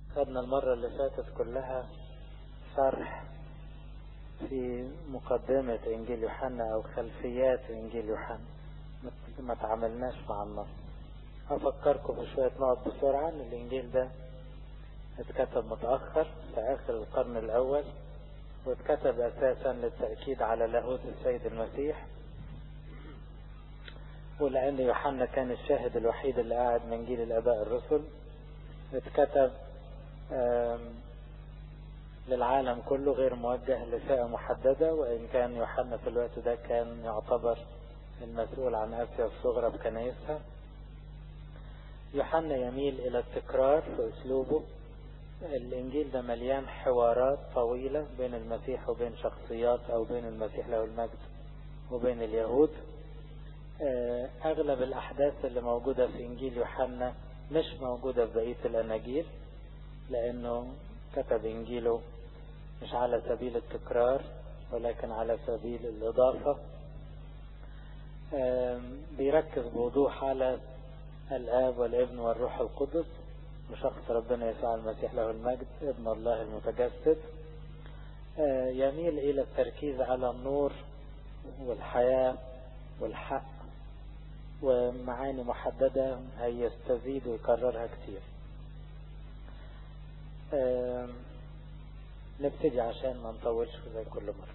خدنا المرة اللي فاتت كلها شرح في مقدمة إنجيل يوحنا أو خلفيات إنجيل يوحنا ما تعاملناش مع النص أفكركم بشوية نقط بسرعة إن الإنجيل ده اتكتب متأخر في آخر القرن الأول واتكتب أساسا للتأكيد على لاهوت السيد المسيح ولأن يوحنا كان الشاهد الوحيد اللي قاعد من جيل الآباء الرسل اتكتب للعالم كله غير موجه لفئة محددة وإن كان يوحنا في الوقت ده كان يعتبر المسؤول عن آسيا الصغرى بكنايسها يوحنا يميل إلى التكرار في أسلوبه الإنجيل ده مليان حوارات طويلة بين المسيح وبين شخصيات أو بين المسيح له المجد وبين اليهود أغلب الأحداث اللي موجودة في إنجيل يوحنا مش موجودة في بقية الأناجيل لأنه كتب إنجيله مش على سبيل التكرار ولكن على سبيل الإضافة بيركز بوضوح على الآب والابن والروح القدس وشخص ربنا يسوع المسيح له المجد ابن الله المتجسد يميل إلى التركيز على النور والحياة والحق ومعاني محددة هيستزيد ويكررها كتير نبتدي عشان ما نطولش زي كل مرة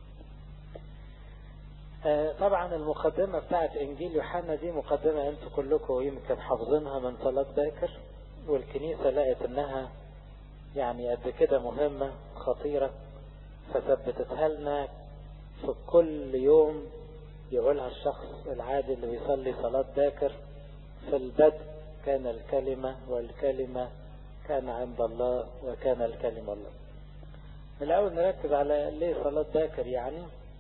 طبعا المقدمة بتاعت انجيل يوحنا دي مقدمة انتوا كلكم يمكن حافظينها من صلاة باكر والكنيسة لقت انها يعني قد كده مهمة خطيرة فثبتتها لنا في كل يوم يقولها الشخص العادي اللي بيصلي صلاة باكر في البدء كان الكلمة والكلمة كان عند الله وكان الكلمة الله الأول نركز على ليه صلاة باكر يعني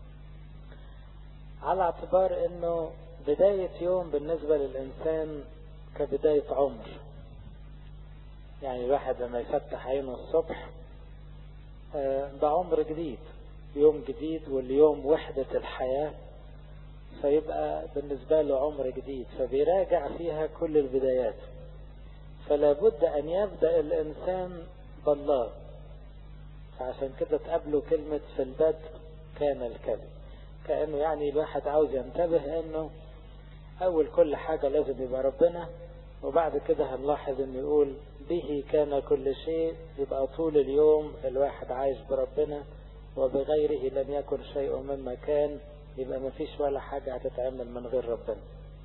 على اعتبار انه بداية يوم بالنسبة للإنسان كبداية عمر يعني الواحد لما يفتح عينه الصبح ده عمر جديد يوم جديد واليوم وحدة الحياة فيبقى بالنسبة له عمر جديد فبيراجع فيها كل البدايات فلا بد أن يبدأ الإنسان بالله فعشان كده تقابله كلمة في البدء كان الكلم كأنه يعني الواحد عاوز ينتبه أنه أول كل حاجة لازم يبقى ربنا وبعد كده هنلاحظ أنه يقول به كان كل شيء يبقى طول اليوم الواحد عايش بربنا وبغيره لم يكن شيء مما كان يبقى ما فيش ولا حاجة هتتعمل من غير ربنا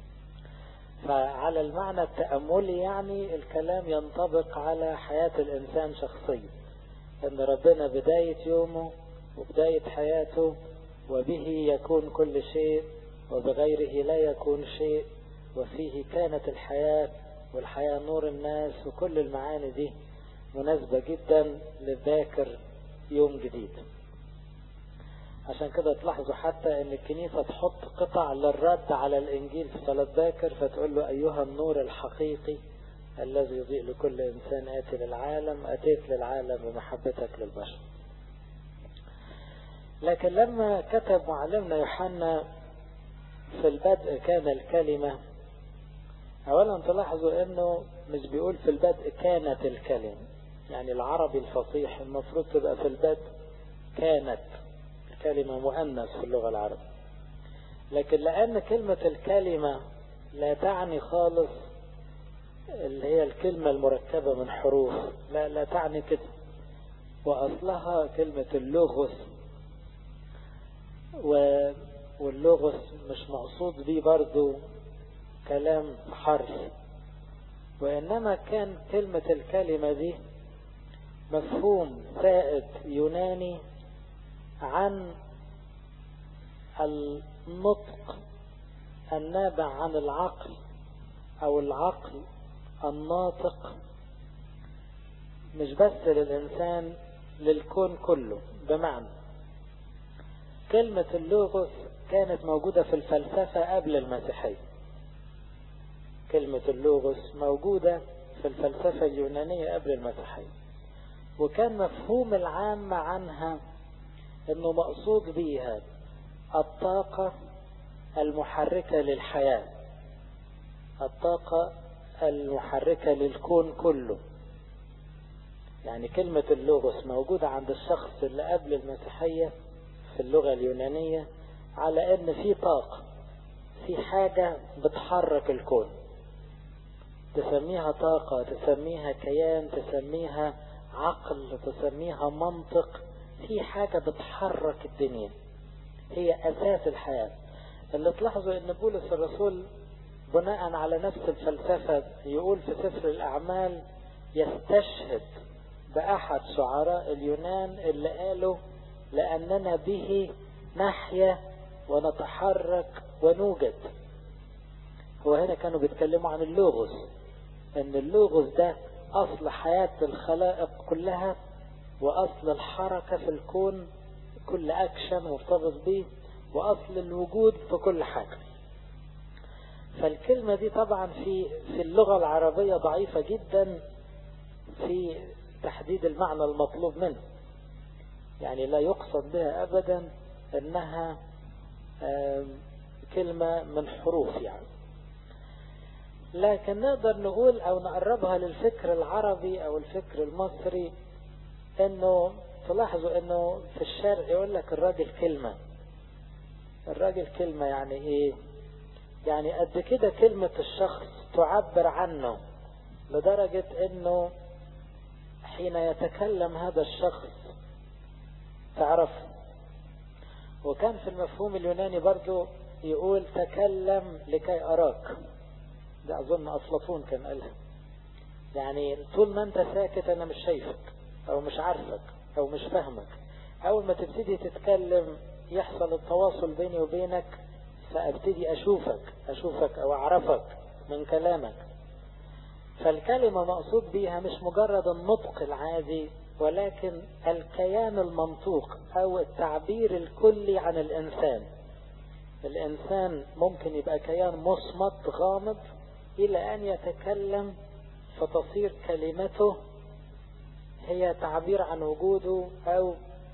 فعلى المعنى التأملي يعني الكلام ينطبق على حياة الإنسان شخصيا أن ربنا بداية يومه وبداية حياته وبه يكون كل شيء وبغيره لا يكون شيء وفيه كانت الحياة والحياة نور الناس وكل المعاني دي مناسبة جدا لذاكر يوم جديد عشان كده تلاحظوا حتى ان الكنيسة تحط قطع للرد على الانجيل في صلاة باكر فتقول له ايها النور الحقيقي الذي يضيء لكل انسان اتي للعالم اتيت للعالم بمحبتك للبشر لكن لما كتب معلمنا يوحنا في البدء كان الكلمة اولا تلاحظوا انه مش بيقول في البدء كانت الكلمة يعني العربي الفصيح المفروض تبقى في البدء كانت كلمة مؤنث في اللغة العربية لكن لأن كلمة الكلمة لا تعني خالص اللي هي الكلمة المركبة من حروف لا لا تعني كده وأصلها كلمة اللغز واللغز مش مقصود بيه برضو كلام حرف وإنما كان كلمة الكلمة دي مفهوم سائد يوناني عن النطق النابع عن العقل او العقل الناطق مش بس للإنسان للكون كله بمعنى كلمة اللوغوس كانت موجودة في الفلسفة قبل المسيحية كلمة اللوغوس موجودة في الفلسفة اليونانية قبل المسيحية وكان مفهوم العام عنها انه مقصود بيها الطاقة المحركة للحياة الطاقة المحركة للكون كله يعني كلمة اللوغوس موجودة عند الشخص اللي قبل المسيحية في اللغة اليونانية على ان في طاقة في حاجة بتحرك الكون تسميها طاقة تسميها كيان تسميها عقل تسميها منطق في حاجة بتحرك الدنيا هي أساس الحياة اللي تلاحظوا ان بولس الرسول بناء على نفس الفلسفة يقول في سفر الأعمال يستشهد بأحد شعراء اليونان اللي قالوا لأننا به نحيا ونتحرك ونوجد هو هنا كانوا بيتكلموا عن اللوغوس ان اللوغوس ده اصل حياة الخلائق كلها واصل الحركة في الكون كل اكشن مرتبط بيه واصل الوجود في كل حاجة فالكلمة دي طبعا في في اللغة العربية ضعيفة جدا في تحديد المعنى المطلوب منه يعني لا يقصد بها ابدا انها كلمة من حروف يعني لكن نقدر نقول او نقربها للفكر العربي او الفكر المصري انه تلاحظوا انه في الشرق يقول لك الراجل كلمة الراجل كلمة يعني ايه يعني قد كده كلمة الشخص تعبر عنه لدرجة انه حين يتكلم هذا الشخص تعرف وكان في المفهوم اليوناني برضو يقول تكلم لكي أراك ده أظن أفلاطون كان قالها يعني طول ما أنت ساكت أنا مش شايفك أو مش عارفك أو مش فاهمك أول ما تبتدي تتكلم يحصل التواصل بيني وبينك فأبتدي أشوفك أشوفك أو أعرفك من كلامك فالكلمة مقصود بيها مش مجرد النطق العادي ولكن الكيان المنطوق أو التعبير الكلي عن الإنسان الإنسان ممكن يبقى كيان مصمت غامض إلى أن يتكلم فتصير كلمته هي تعبير عن وجوده أو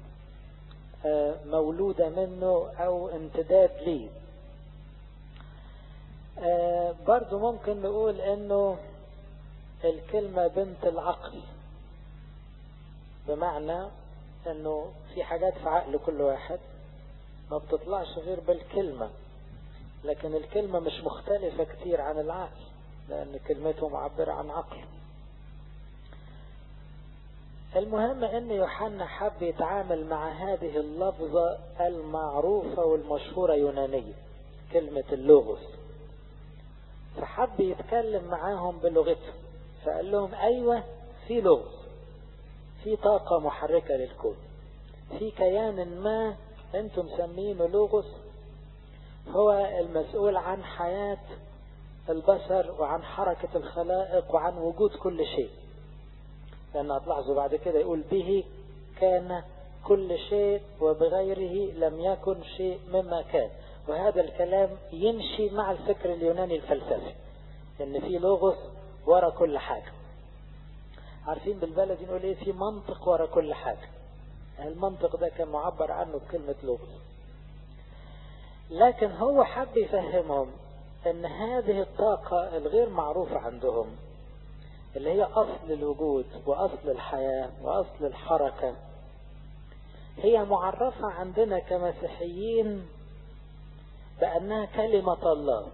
مولودة منه أو امتداد ليه برضو ممكن نقول أنه الكلمة بنت العقل بمعنى أنه في حاجات في عقل كل واحد ما بتطلعش غير بالكلمة لكن الكلمة مش مختلفة كتير عن العقل لأن كلمته معبرة عن عقله المهم أن يوحنا حب يتعامل مع هذه اللفظة المعروفة والمشهورة يونانية كلمة اللوغوس فحب يتكلم معاهم بلغتهم فقال لهم أيوة في لغز في طاقة محركة للكون في كيان ما انتم مسمينه لوغوس هو المسؤول عن حياة البشر وعن حركة الخلائق وعن وجود كل شيء لأن هتلاحظوا بعد كده يقول به كان كل شيء وبغيره لم يكن شيء مما كان وهذا الكلام يمشي مع الفكر اليوناني الفلسفي ان في لوغوس ورا كل حاجة عارفين بالبلد نقول ايه في منطق ورا كل حاجة المنطق ده كان معبر عنه بكلمة لوغوس لكن هو حب يفهمهم ان هذه الطاقة الغير معروفة عندهم اللي هي اصل الوجود واصل الحياة واصل الحركة هي معرفة عندنا كمسيحيين بأنها كلمة الله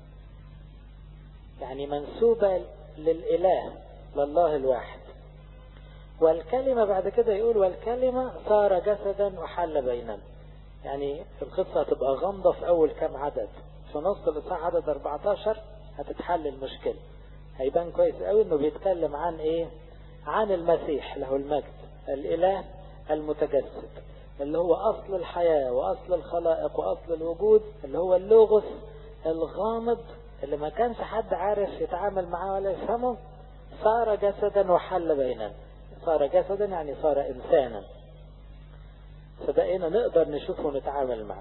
يعني منسوبة للإله لله الواحد والكلمة بعد كده يقول والكلمة صار جسدا وحل بيننا يعني القصة هتبقى غامضة في أول كام عدد في نص الإصحاح عدد 14 هتتحل المشكلة هيبان كويس قوي انه بيتكلم عن ايه عن المسيح له المجد الاله المتجسد اللي هو اصل الحياة واصل الخلائق واصل الوجود اللي هو اللوغوس الغامض اللي ما كانش حد عارف يتعامل معاه ولا يفهمه صار جسدا وحل بيننا صار جسدا يعني صار انسانا فبقينا نقدر نشوفه ونتعامل معه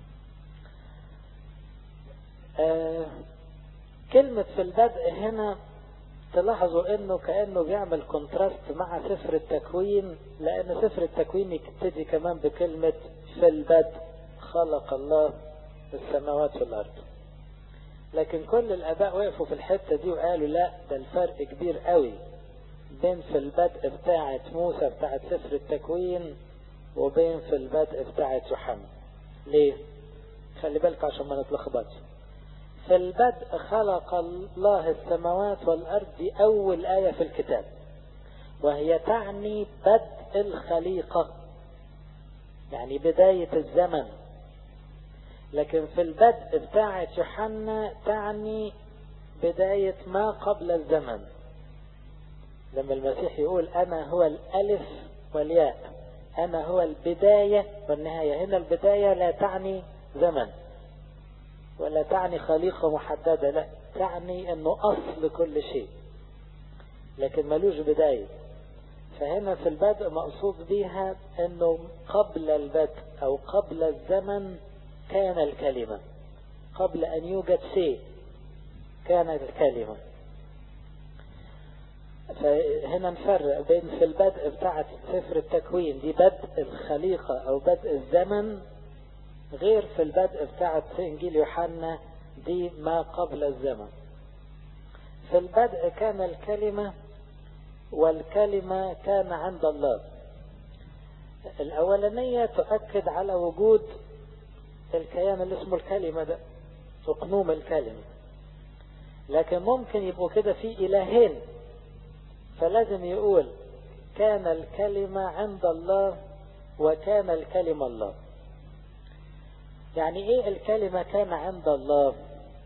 آه كلمة في البدء هنا تلاحظوا انه كأنه بيعمل كونتراست مع سفر التكوين لان سفر التكوين يبتدي كمان بكلمة في البدء خلق الله السماوات والارض لكن كل الاباء وقفوا في الحتة دي وقالوا لا ده الفرق كبير قوي بين في البدء بتاعة موسى بتاعة سفر التكوين وبين في البدء بتاعة يوحنا ليه خلي بالك عشان ما نتلخبطش في البدء خلق الله السماوات والأرض دي أول آية في الكتاب وهي تعني بدء الخليقة يعني بداية الزمن لكن في البدء بتاعة يوحنا تعني بداية ما قبل الزمن لما المسيح يقول أنا هو الألف والياء أنا هو البداية والنهاية هنا البداية لا تعني زمن ولا تعني خليقة محددة لا تعني أنه أصل كل شيء لكن ملوش بداية فهنا في البدء مقصود بيها أنه قبل البدء أو قبل الزمن كان الكلمة قبل أن يوجد شيء كانت الكلمة فهنا نفرق بين في البدء بتاعة سفر التكوين دي بدء الخليقة أو بدء الزمن غير في البدء بتاعة إنجيل يوحنا دي ما قبل الزمن في البدء كان الكلمة والكلمة كان عند الله الأولانية تؤكد على وجود الكيان اللي اسمه الكلمة ده تقنوم الكلمة لكن ممكن يبقوا كده في إلهين فلازم يقول كان الكلمة عند الله وكان الكلمة الله يعني ايه الكلمة كان عند الله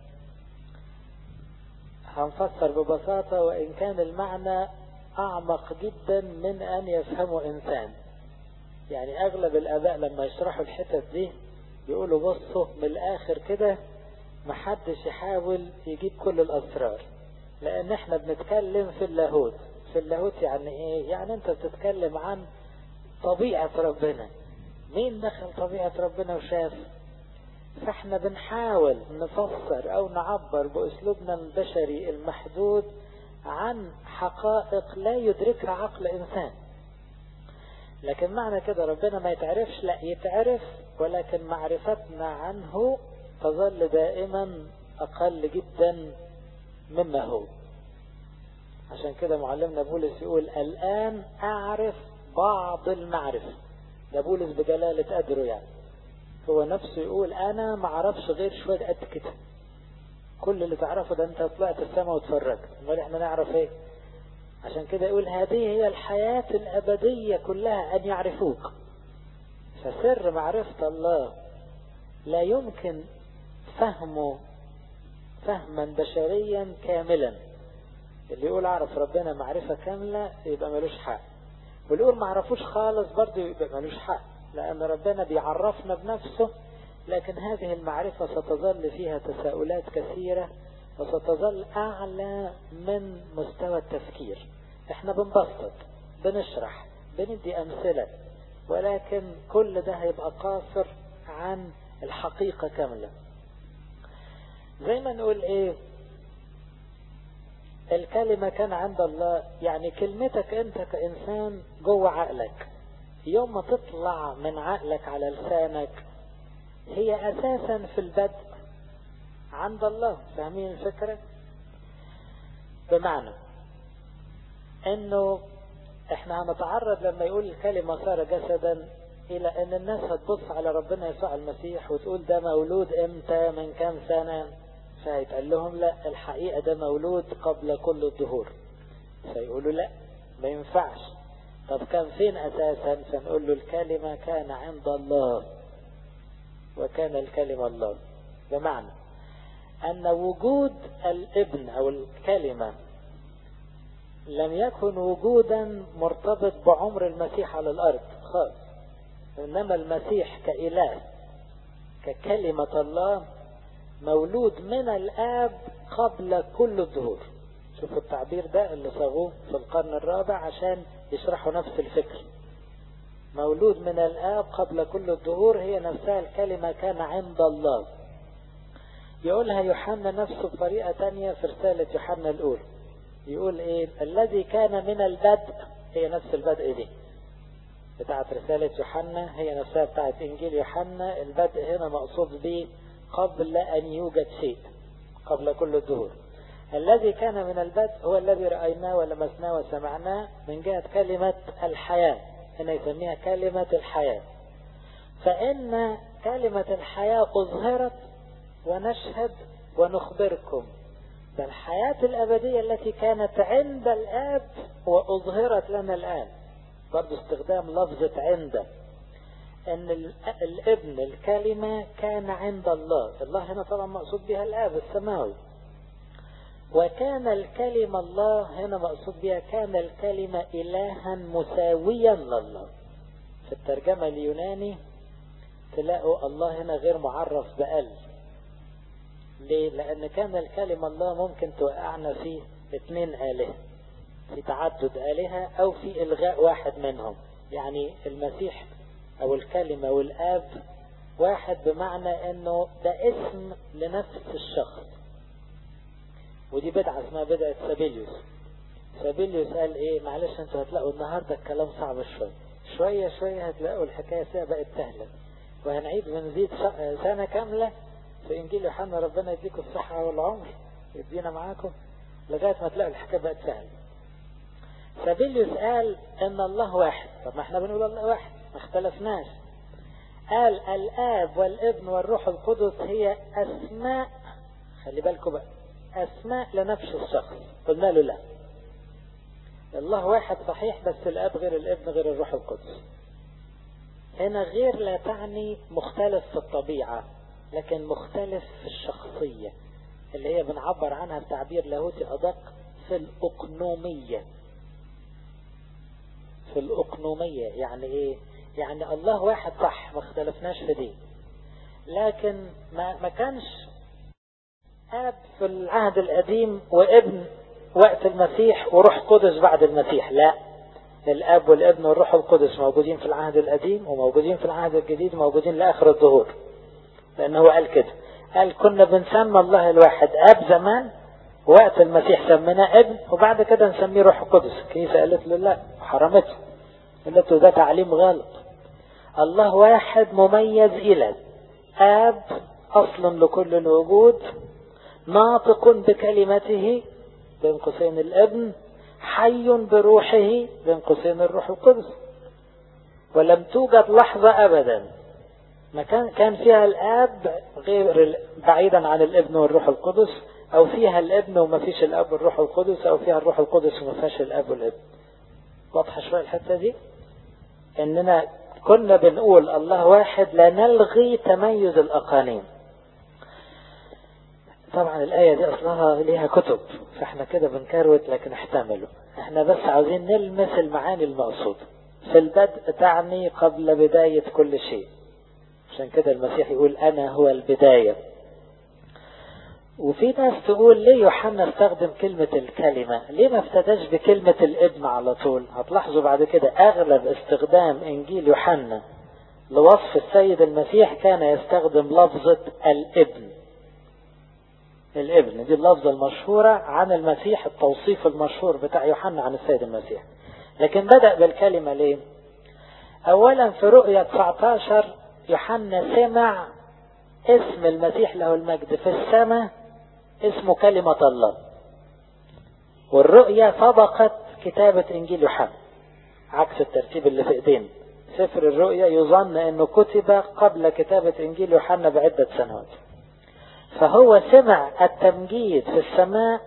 هنفسر ببساطة وإن كان المعنى أعمق جدا من أن يفهمه إنسان يعني أغلب الآباء لما يشرحوا الحتت دي يقولوا بصوا من الآخر كده محدش يحاول يجيب كل الأسرار لأن احنا بنتكلم في اللاهوت في اللاهوت يعني ايه يعني انت بتتكلم عن طبيعة ربنا مين دخل طبيعة ربنا وشاف فاحنا بنحاول نفسر او نعبر باسلوبنا البشري المحدود عن حقائق لا يدركها عقل انسان لكن معنى كده ربنا ما يتعرفش لا يتعرف ولكن معرفتنا عنه تظل دائما اقل جدا مما هو عشان كده معلمنا بولس يقول الان اعرف بعض المعرفة ده بولس بجلالة قدره يعني هو نفسه يقول انا ما اعرفش غير شوية قد كده كل اللي تعرفه ده انت طلعت السماء واتفرجت امال احنا نعرف ايه عشان كده يقول هذه هي الحياة الابدية كلها ان يعرفوك فسر معرفة الله لا يمكن فهمه فهما بشريا كاملا اللي يقول اعرف ربنا معرفة كاملة يبقى ملوش حق واللي يقول ما اعرفوش خالص برضه يبقى ملوش حق لأن ربنا بيعرفنا بنفسه لكن هذه المعرفة ستظل فيها تساؤلات كثيرة وستظل أعلى من مستوى التفكير احنا بنبسط بنشرح بندي أمثلة ولكن كل ده هيبقى قاصر عن الحقيقة كاملة زي ما نقول ايه الكلمة كان عند الله يعني كلمتك انت كإنسان جوه عقلك يوم ما تطلع من عقلك على لسانك هي أساسا في البدء عند الله فاهمين الفكرة بمعنى انه احنا هنتعرض لما يقول الكلمة صار جسدا الى ان الناس هتبص على ربنا يسوع المسيح وتقول ده مولود امتى من كام سنة فيتقال لهم لا الحقيقة ده مولود قبل كل الظهور فيقولوا لا ما ينفعش طب كان فين اساسا فنقول له الكلمة كان عند الله وكان الكلمة الله بمعنى ان وجود الابن او الكلمة لم يكن وجودا مرتبط بعمر المسيح على الارض خالص انما المسيح كاله ككلمة الله مولود من الاب قبل كل الظهور شوفوا التعبير ده اللي صاغوه في القرن الرابع عشان يشرحوا نفس الفكر مولود من الآب قبل كل الظهور هي نفسها الكلمة كان عند الله يقولها يوحنا نفسه بطريقة تانية في رسالة يوحنا الأولى يقول إيه الذي كان من البدء هي نفس البدء دي بتاعت رسالة يوحنا هي نفسها بتاعت إنجيل يوحنا البدء هنا مقصود به قبل أن يوجد شيء قبل كل الظهور الذي كان من البدء هو الذي رأيناه ولمسناه وسمعناه من جهة كلمة الحياة هنا يسميها كلمة الحياة فإن كلمة الحياة أظهرت ونشهد ونخبركم بالحياة الأبدية التي كانت عند الآب وأظهرت لنا الآن برضو استخدام لفظة عند أن الابن الكلمة كان عند الله الله هنا طبعا مقصود بها الآب السماوي وكان الكلمة الله هنا مقصود بها كان الكلمة إلها مساويا لله في الترجمة اليوناني تلاقوا الله هنا غير معرف بأل ليه؟ لأن كان الكلمة الله ممكن توقعنا في اثنين آلهة في تعدد آلهة أو في إلغاء واحد منهم يعني المسيح أو الكلمة والآب واحد بمعنى أنه ده اسم لنفس الشخص ودي بدعة اسمها بدعة سابيليوس سابيليوس قال ايه معلش انتوا هتلاقوا النهاردة الكلام صعب شوية شوية شوية هتلاقوا الحكاية فيها بقت سهلة وهنعيد ونزيد سنة كاملة في انجيل يوحنا ربنا يديكم الصحة والعمر يدينا معاكم لغاية ما تلاقوا الحكاية بقت سهلة سابيليوس قال ان الله واحد طب ما احنا بنقول الله واحد ما اختلفناش قال الاب والابن والروح القدس هي اسماء خلي بالكم بقى اسماء لنفس الشخص قلنا له لا الله واحد صحيح بس الاب غير الابن غير الروح القدس هنا غير لا تعني مختلف في الطبيعة لكن مختلف في الشخصية اللي هي بنعبر عنها بتعبير لاهوتي أدق في الأقنومية في الأقنومية يعني إيه يعني الله واحد صح ما اختلفناش في دي لكن ما, ما كانش أب في العهد القديم وابن وقت المسيح وروح قدس بعد المسيح لا الاب والابن والروح القدس موجودين في العهد القديم وموجودين في العهد الجديد وموجودين لاخر الظهور لانه هو قال كده قال كنا بنسمى الله الواحد اب زمان وقت المسيح سميناه ابن وبعد كده نسميه روح القدس الكنيسه قالت له لا حرمته قالت له ده تعليم غلط الله واحد مميز الى اب اصل لكل الوجود ناطق بكلمته بين قوسين الابن حي بروحه بين قوسين الروح القدس ولم توجد لحظة أبدا ما كان كان فيها الآب غير بعيدا عن الابن والروح القدس أو فيها الابن وما فيش الأب والروح القدس أو فيها الروح القدس وما فيهاش الأب والابن واضحة شوية الحتة دي إننا كنا بنقول الله واحد لا نلغي تميز الأقانيم طبعا الآية دي أصلها ليها كتب فاحنا كده بنكروت لكن احتملوا احنا بس عاوزين نلمس المعاني المقصودة في البدء تعني قبل بداية كل شيء عشان كده المسيح يقول أنا هو البداية وفي ناس تقول ليه يوحنا استخدم كلمة الكلمة ليه ما ابتداش بكلمة الابن على طول هتلاحظوا بعد كده أغلب استخدام إنجيل يوحنا لوصف السيد المسيح كان يستخدم لفظة الابن الابن دي اللفظة المشهورة عن المسيح التوصيف المشهور بتاع يوحنا عن السيد المسيح لكن بدأ بالكلمة ليه أولا في رؤية 19 يوحنا سمع اسم المسيح له المجد في السماء اسمه كلمة الله والرؤية سبقت كتابة إنجيل يوحنا عكس الترتيب اللي في ايدينا سفر الرؤيا يظن انه كتب قبل كتابة انجيل يوحنا بعدة سنوات فهو سمع التمجيد في السماء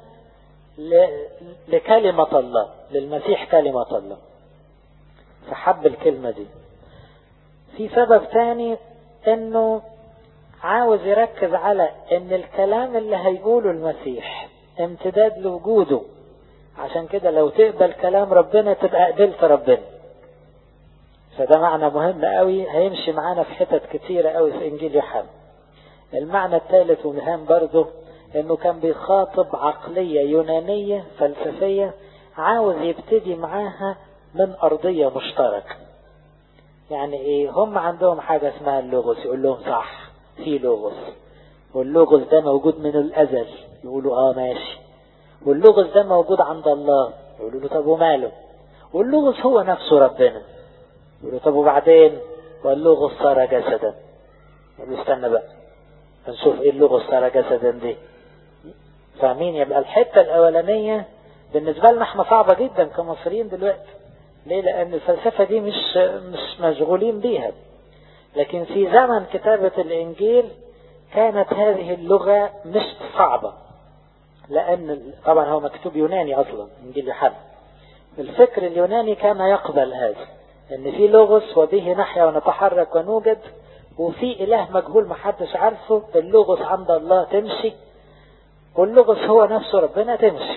لكلمة الله للمسيح كلمة الله فحب الكلمة دي في سبب تاني انه عاوز يركز على ان الكلام اللي هيقوله المسيح امتداد لوجوده عشان كده لو تقبل كلام ربنا تبقى قبلت ربنا فده معنى مهم قوي هيمشي معانا في حتت كتيرة قوي في انجيل يوحنا المعنى الثالث ومهم برضه انه كان بيخاطب عقلية يونانية فلسفية عاوز يبتدي معاها من ارضية مشتركة يعني ايه هم عندهم حاجة اسمها اللوغوس يقول لهم صح في لوغوس واللوغوس ده موجود من الازل يقولوا اه ماشي واللوغوس ده موجود عند الله يقولوا له طب وماله واللوغوس هو نفسه ربنا يقولوا طب وبعدين واللوغوس صار جسدا يقولوا استنى بقى نشوف ايه اللغة صار جسدا دي فاهمين يبقى الحتة الأولانية بالنسبة لنا احنا صعبة جدا كمصريين دلوقتي ليه لأن الفلسفة دي مش مش مشغولين بيها لكن في زمن كتابة الإنجيل كانت هذه اللغة مش صعبة لأن طبعا هو مكتوب يوناني أصلا إنجيل يوحنا الفكر اليوناني كان يقبل هذا ان في لغز وبه نحيا ونتحرك ونوجد وفي اله مجهول محدش عارفه اللغز عند الله تمشي واللغز هو نفسه ربنا تمشي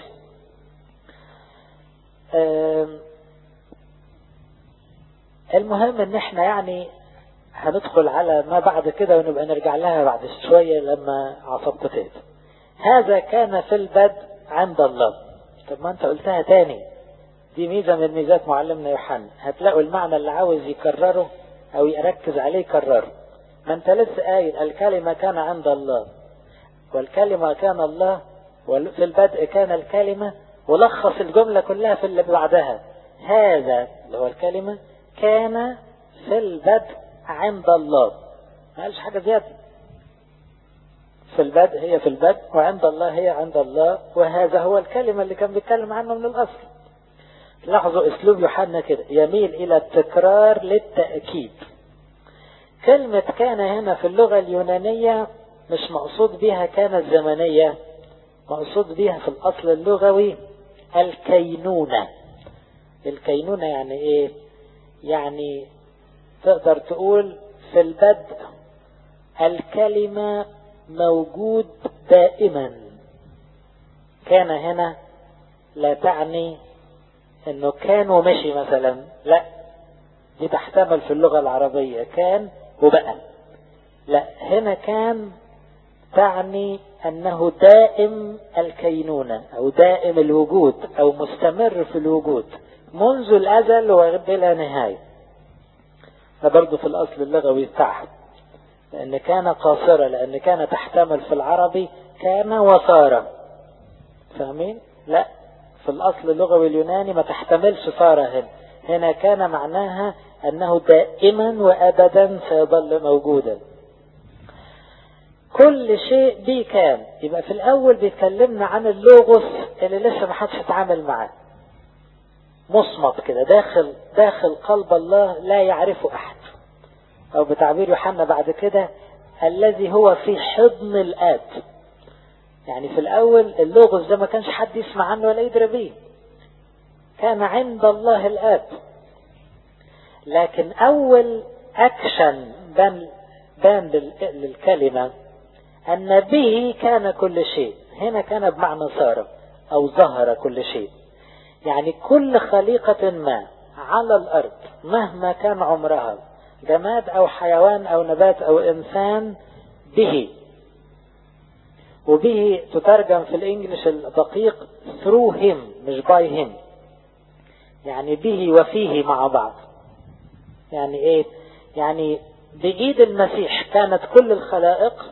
المهم ان احنا يعني هندخل على ما بعد كده ونبقى نرجع لها بعد شوية لما عصبت تهدى هذا كان في البدء عند الله طب ما انت قلتها تاني دي ميزة من ميزات معلمنا يوحنا هتلاقوا المعنى اللي عاوز يكرره او يركز عليه يكرره ما انت لسه قايل الكلمة كان عند الله والكلمة كان الله وفي البدء كان الكلمة ولخص الجملة كلها في اللي بعدها هذا اللي هو الكلمة كان في البدء عند الله ما قالش حاجة زيادة في البدء هي في البدء وعند الله هي عند الله وهذا هو الكلمة اللي كان بيتكلم عنه من الأصل لاحظوا اسلوب يوحنا كده يميل الى التكرار للتأكيد كلمة كان هنا في اللغة اليونانية مش مقصود بها كانت زمنية مقصود بها في الاصل اللغوي الكينونة الكينونة يعني ايه يعني تقدر تقول في البدء الكلمة موجود دائما كان هنا لا تعني انه كان ومشي مثلا لا دي تحتمل في اللغة العربية كان وبقى لا هنا كان تعني انه دائم الكينونة او دائم الوجود او مستمر في الوجود منذ الازل وبلا نهاية ده برضه في الاصل اللغوي بتاعها لان كان قاصرة لان كان تحتمل في العربي كان وصار فاهمين لا في الأصل اللغوي اليوناني ما تحتملش صار هنا هنا كان معناها أنه دائما وأبدا سيظل موجودا كل شيء به كان يبقى في الأول بيتكلمنا عن اللوغوس اللي لسه ما حدش اتعامل معاه مصمت كده داخل داخل قلب الله لا يعرفه أحد أو بتعبير يوحنا بعد كده الذي هو في حضن الآب يعني في الأول اللوغوس ده ما كانش حد يسمع عنه ولا يدري بيه كان عند الله الآب لكن أول أكشن بان بان للكلمة أن به كان كل شيء هنا كان بمعنى صار أو ظهر كل شيء يعني كل خليقة ما على الأرض مهما كان عمرها جماد أو حيوان أو نبات أو إنسان به وبه تترجم في الانجليش الدقيق through him مش by him يعني به وفيه مع بعض يعني ايه يعني بإيد المسيح كانت كل الخلائق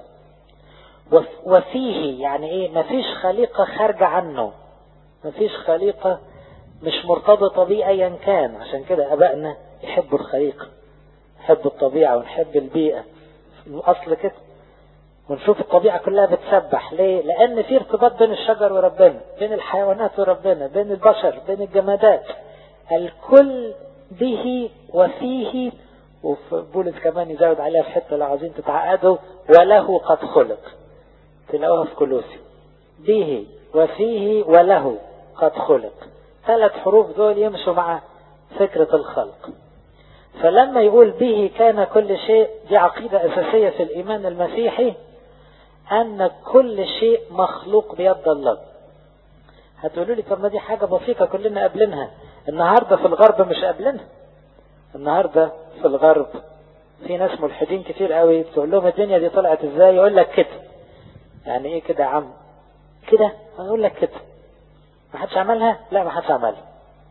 وفيه يعني ايه مفيش خليقة خارجة عنه مفيش خليقة مش مرتبطة بيه ايا كان عشان كده ابائنا يحبوا الخليقة يحبوا الطبيعة ونحب البيئة الاصل كده ونشوف الطبيعة كلها بتسبح ليه لان في ارتباط بين الشجر وربنا بين الحيوانات وربنا بين البشر بين الجمادات الكل به وفيه وفي بولس كمان يزود عليها في حته لو عايزين تتعقدوا وله قد خلق تلاقوها في كلوسي به وفيه وله قد خلق ثلاث حروف دول يمشوا مع فكرة الخلق فلما يقول به كان كل شيء دي عقيدة أساسية في الإيمان المسيحي أن كل شيء مخلوق بيد الله هتقولوا لي طب ما دي حاجة بسيطة كلنا قابلينها النهاردة في الغرب مش قابلينها النهاردة في الغرب في ناس ملحدين كتير قوي بتقول لهم الدنيا دي طلعت ازاي يقول لك كده يعني ايه كده يا عم كده اقول لك كده ما حدش عملها لا ما حدش عملها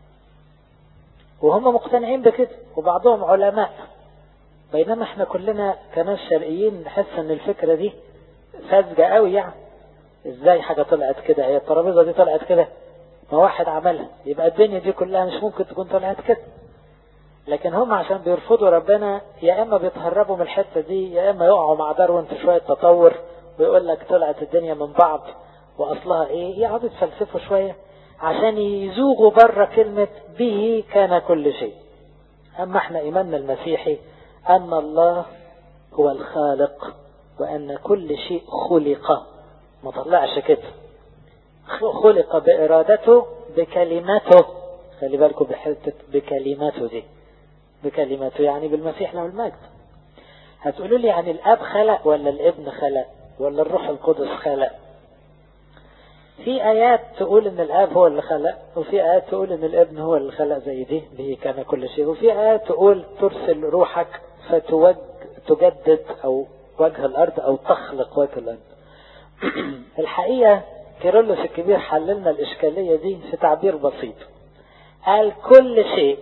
وهم مقتنعين بكده وبعضهم علماء بينما احنا كلنا كناس شرقيين نحس ان الفكرة دي ساذجة قوي يعني ازاي حاجة طلعت كده هي الترابيزة دي طلعت كده ما واحد عملها يبقى الدنيا دي كلها مش ممكن تكون طلعت كده لكن هم عشان بيرفضوا ربنا يا اما بيتهربوا من الحتة دي يا اما يقعوا مع داروين في شوية تطور ويقول لك طلعت الدنيا من بعض واصلها ايه يقعدوا يتفلسفوا شوية عشان يزوغوا بره كلمة به كان كل شيء اما احنا ايماننا المسيحي ان الله هو الخالق وان كل شيء خلق ما طلعش كده خلق بارادته بكلمته خلي بالكم بحته بكلمته دي بكلمته يعني بالمسيح له المجد هتقولوا لي يعني الاب خلق ولا الابن خلق ولا الروح القدس خلق في آيات تقول إن الآب هو اللي خلق وفي آيات تقول إن الابن هو اللي خلق زي دي به كان كل شيء وفي آيات تقول ترسل روحك فتوج تجدد أو وجه الأرض أو تخلق وجه الأرض الحقيقة كيرلس الكبير حللنا الإشكالية دي في تعبير بسيط قال كل شيء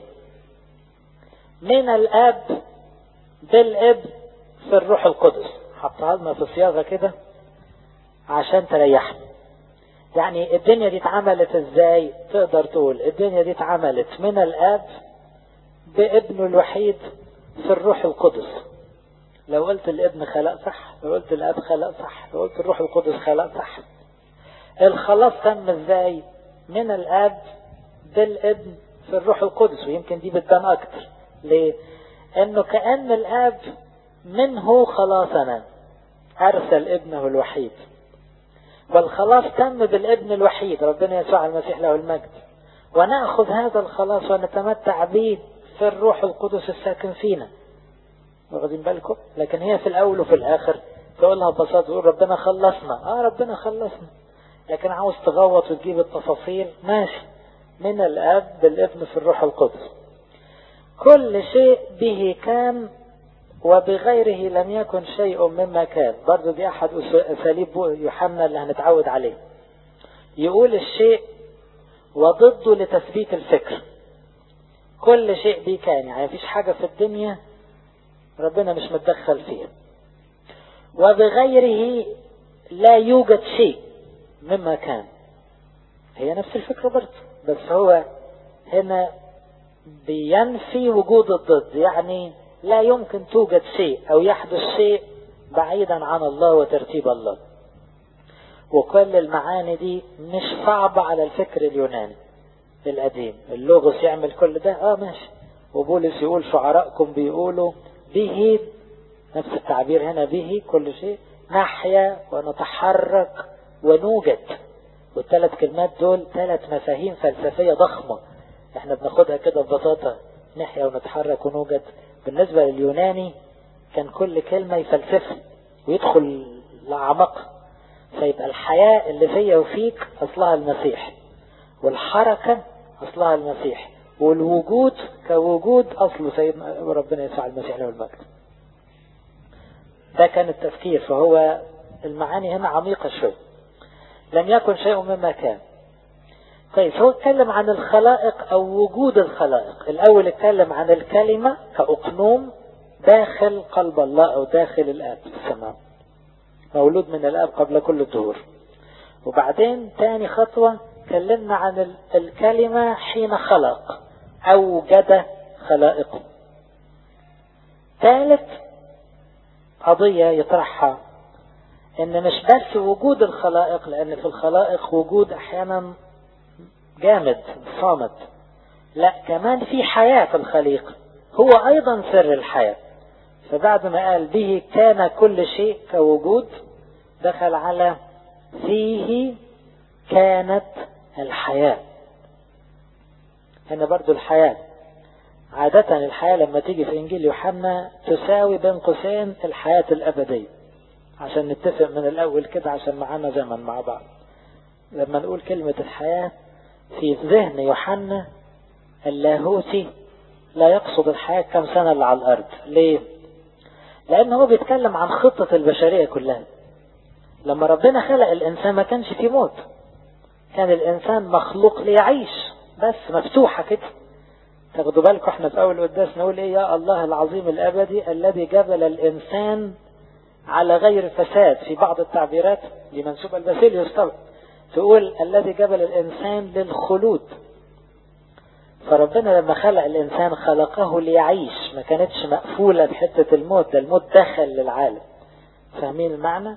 من الآب بالابن في الروح القدس حطها لنا في صياغة كده عشان تريحنا يعني الدنيا دي اتعملت ازاي تقدر تقول الدنيا دي اتعملت من الاب بابنه الوحيد في الروح القدس لو قلت الابن خلق صح لو قلت الاب خلق صح لو قلت الروح القدس خلق صح الخلاص تم ازاي من الاب بالابن في الروح القدس ويمكن دي بتبان اكتر ليه انه كأن الاب منه خلاصنا ارسل ابنه الوحيد والخلاص تم بالابن الوحيد ربنا يسوع المسيح له المجد ونأخذ هذا الخلاص ونتمتع به في الروح القدس الساكن فينا واخدين بالكم لكن هي في الاول وفي الاخر تقولها ببساطه تقول ربنا خلصنا اه ربنا خلصنا لكن عاوز تغوط وتجيب التفاصيل ماشي من الاب بالابن في الروح القدس كل شيء به كان وبغيره لم يكن شيء مما كان برضو دي أحد أساليب يوحنا اللي هنتعود عليه يقول الشيء وضده لتثبيت الفكر كل شيء به كان يعني مفيش حاجة في الدنيا ربنا مش متدخل فيها وبغيره لا يوجد شيء مما كان هي نفس الفكرة برضه بس هو هنا بينفي وجود الضد يعني لا يمكن توجد شيء أو يحدث شيء بعيدا عن الله وترتيب الله وكل المعاني دي مش صعبة على الفكر اليوناني القديم اللوغوس يعمل كل ده اه ماشي وبولس يقول شعراءكم بيقولوا به نفس التعبير هنا به كل شيء نحيا ونتحرك ونوجد والثلاث كلمات دول ثلاث مفاهيم فلسفية ضخمة احنا بناخدها كده ببساطة نحيا ونتحرك ونوجد بالنسبة لليوناني كان كل كلمة يفلسفها ويدخل لأعماقها فيبقى الحياة اللي فيا وفيك أصلها المسيح والحركة أصلها المسيح والوجود كوجود أصله سيدنا ربنا يسوع المسيح له المجد ده كان التفكير فهو المعاني هنا عميقة شوي لم يكن شيء مما كان طيب هو اتكلم عن الخلائق او وجود الخلائق الاول اتكلم عن الكلمة كأقنوم داخل قلب الله او داخل الاب السماء مولود من الاب قبل كل الدهور وبعدين تاني خطوة اتكلمنا عن الكلمة حين خلق اوجد خلائقه ثالث قضية يطرحها ان مش بس وجود الخلائق لان في الخلائق وجود احيانا جامد صامت لا كمان في حياة في الخليقة هو أيضا سر الحياة فبعد ما قال به كان كل شيء كوجود دخل على فيه كانت الحياة هنا برضو الحياة عادة الحياة لما تيجي في إنجيل يوحنا تساوي بين قوسين الحياة الأبدية عشان نتفق من الأول كده عشان معانا زمن مع بعض لما نقول كلمة الحياة في ذهن يوحنا اللاهوتي لا يقصد الحياة كم سنة اللي على الأرض ليه؟ لأن هو بيتكلم عن خطة البشرية كلها لما ربنا خلق الإنسان ما كانش فيه موت كان الإنسان مخلوق ليعيش بس مفتوحة كده تاخدوا بالكم احنا في أول قداس نقول إيه يا الله العظيم الأبدي الذي جبل الإنسان على غير فساد في بعض التعبيرات دي منسوبة الباسيليوس طبعا تقول الذي جبل الإنسان للخلود فربنا لما خلق الإنسان خلقه ليعيش ما كانتش مقفولة بحتة الموت ده الموت دخل للعالم فاهمين المعنى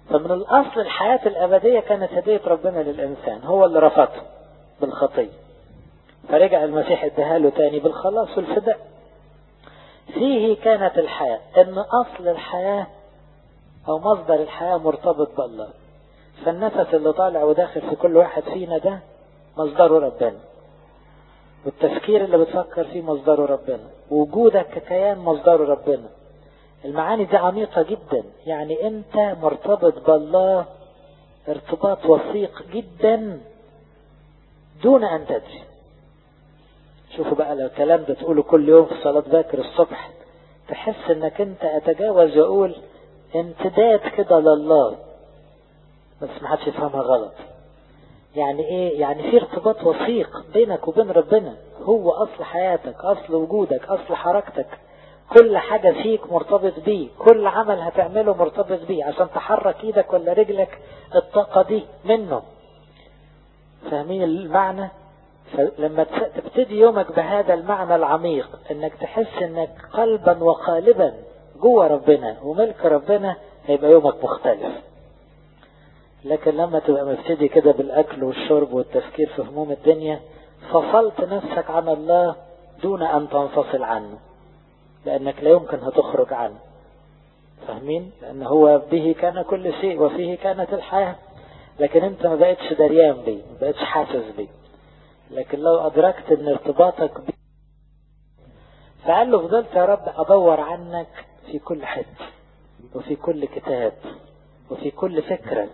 فمن الأصل الحياة الأبدية كانت هدية ربنا للإنسان هو اللي رفضها بالخطية فرجع المسيح اداها له تاني بالخلاص والفداء فيه كانت الحياة ان اصل الحياة او مصدر الحياة مرتبط بالله فالنفس اللي طالع وداخل في كل واحد فينا ده مصدره ربنا والتفكير اللي بتفكر فيه مصدره ربنا وجودك ككيان مصدره ربنا المعاني دي عميقة جدا يعني انت مرتبط بالله ارتباط وثيق جدا دون ان تدري شوفوا بقى لو الكلام ده تقوله كل يوم في صلاة باكر الصبح تحس انك انت اتجاوز واقول امتداد كده لله بس ما حدش يفهمها غلط يعني ايه يعني في ارتباط وثيق بينك وبين ربنا هو اصل حياتك اصل وجودك اصل حركتك كل حاجة فيك مرتبط بيه كل عمل هتعمله مرتبط بيه عشان تحرك ايدك ولا رجلك الطاقة دي منه فاهمين المعنى فلما تبتدي يومك بهذا المعنى العميق انك تحس انك قلبا وقالبا جوه ربنا وملك ربنا هيبقى يومك مختلف لكن لما تبقى مبتدي كده بالاكل والشرب والتفكير في هموم الدنيا فصلت نفسك عن الله دون ان تنفصل عنه لانك لا يمكن هتخرج عنه فاهمين لان هو به كان كل شيء وفيه كانت الحياة لكن انت ما بقتش دريان بيه ما بقتش حاسس بيه لكن لو أدركت أن ارتباطك بي فقال له فضلت يا رب أدور عنك في كل حتة وفي كل كتاب وفي كل فكرة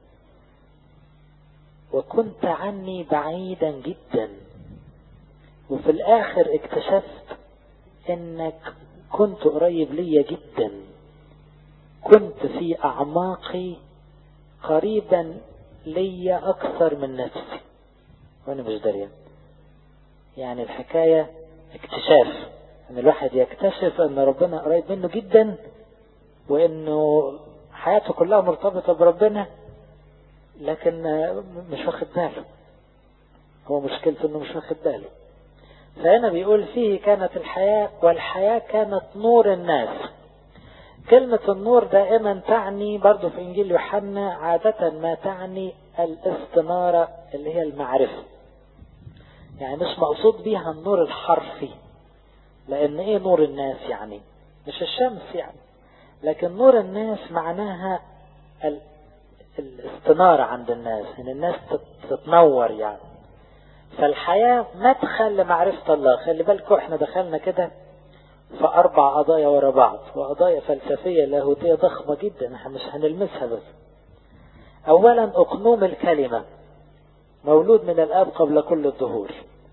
وكنت عني بعيدا جدا وفي الآخر اكتشفت أنك كنت قريب ليا جدا كنت في أعماقي قريبا ليا أكثر من نفسي وانا مش دريان يعني الحكاية اكتشاف ان الواحد يكتشف ان ربنا قريب منه جدا وانه حياته كلها مرتبطة بربنا لكن مش واخد باله هو مشكلته انه مش واخد باله فهنا بيقول فيه كانت الحياة والحياة كانت نور الناس كلمة النور دائما تعني برضو في انجيل يوحنا عادة ما تعني الاستنارة اللي هي المعرفة يعني مش مقصود بيها النور الحرفي لان ايه نور الناس يعني مش الشمس يعني لكن نور الناس معناها ال... الاستنارة عند الناس ان الناس تتنور يعني فالحياة مدخل لمعرفة الله خلي بالكم احنا دخلنا كده في اربع قضايا ورا بعض وقضايا فلسفية لاهوتية ضخمة جدا احنا مش هنلمسها بس اولا اقنوم الكلمة مولود من الاب قبل كل الظهور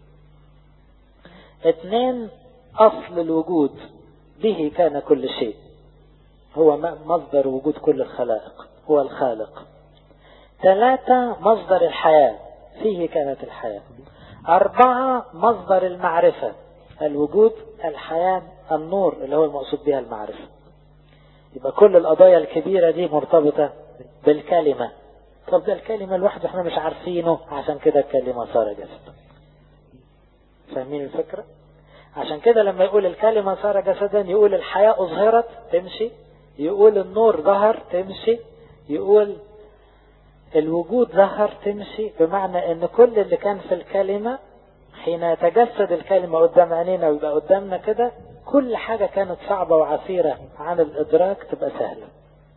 اثنين اصل الوجود به كان كل شيء هو مصدر وجود كل الخلائق هو الخالق ثلاثة مصدر الحياة فيه كانت الحياة أربعة مصدر المعرفة الوجود الحياة النور اللي هو المقصود بها المعرفة يبقى كل القضايا الكبيرة دي مرتبطة بالكلمة طب ده الكلمة لوحده احنا مش عارفينه عشان كده الكلمة صار جسد فاهمين الفكرة عشان كده لما يقول الكلمة صار جسدا يقول الحياة أظهرت تمشي يقول النور ظهر تمشي يقول الوجود ظهر تمشي بمعنى ان كل اللي كان في الكلمة حين يتجسد الكلمة قدام عينينا ويبقى قدامنا كده كل حاجة كانت صعبة وعسيرة عن الإدراك تبقى سهلة